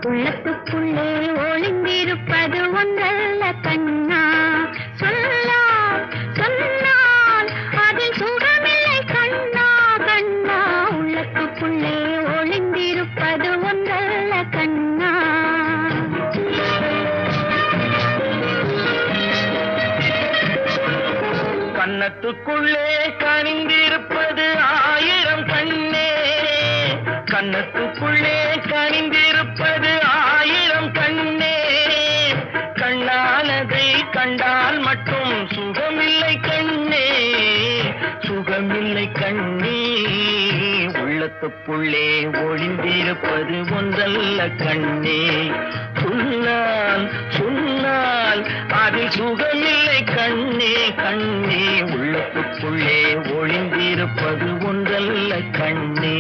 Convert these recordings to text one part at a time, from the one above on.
உள்ளத்துக்குள்ளே ஒளிந்திருப்பது ஒன்றல்ல கண்ணா சொல்லால் சொன்னால் அதில் சுகமில்லை கண்ணா கண்ணா உள்ளத்துக்குள்ளே ஒளிந்திருப்பது ஒன்றல்ல கண்ணா கன்னத்துக்குள்ளே கனிந்திருப்பது ஆயிரம் கண்ணே கன்னத்துக்குள்ளே கனிந்திருப்பது ஆயிரம் கண்ணே கண்ணானதை கண்டால் மட்டும் சுகமில்லை கண்ணே சுகமில்லை கண்ணே உள்ளத்துக்குள்ளே ஒளிந்திருப்பது ஒன்றல்ல கண்ணே சொன்னால் சொன்னால் அதில் சுகமில்லை கண்ணே கண்ணே உள்ளத்துக்குள்ளே ஒளிந்திருப்பது ஒன்றல்ல கண்ணே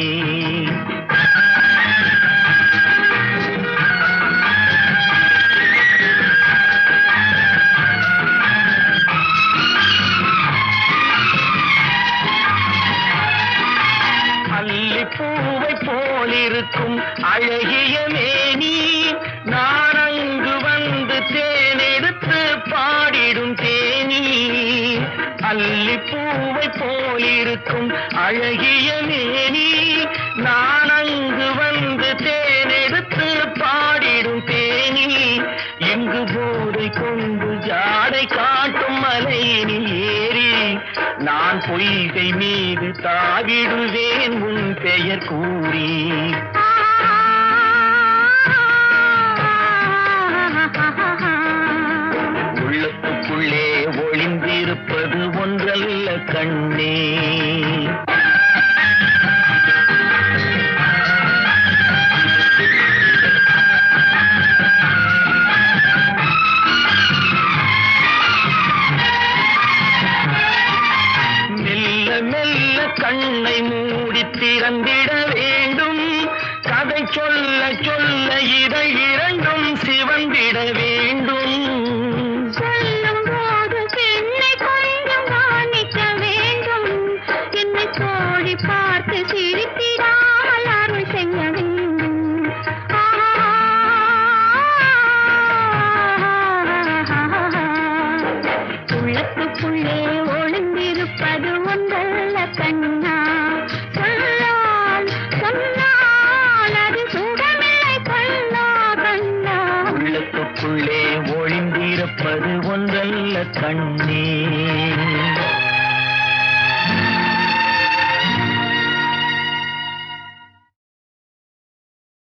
அல்லிப்பூவை போலிருக்கும் அழகிய மேனி நான் அங்கு வந்து தேனெடுத்து பாடிடும் தேனி அல்லிப்பூவை போலிருக்கும் அழகிய மேனி நான் அங்கு வந்து தேனெடுத்து பாடிடும் தேனி எங்கு போதை கொண்டு ஜாடை காட்டும் மலையினில் ஏறி நான் பொய்கை மீது தாவிடுவேன் உன் பெயர் கூறி உள்ளத்துக்குள்ளே ஒளிந்திருப்பது ஒன்றல்ல கண்ணே மெல்ல மெல்ல கண்ணை மூடி திறந்திட வேண்டும் கதை சொல்ல சொல்ல இதை இரண்டும் சிவந்திட வேண்டும் சொல்லும் போது பெண்ணை கொஞ்சம் கவனிக்க வேண்டும் என்னை தோழி பார்த்து சிரித்திடாமல் அருள் செய்ய வேண்டும் உள்ளத்துக்குள்ளே ஒளிந்திருப்பது ஒன்றல்ல கண்ணா சொல்லால் சொன்னால் அது சுகமில்லை கண்ணா கண்ணா உள்ளத்துக்குள்ளே ஒளிந்திருப்பது ஒன்றல்ல கண்ணே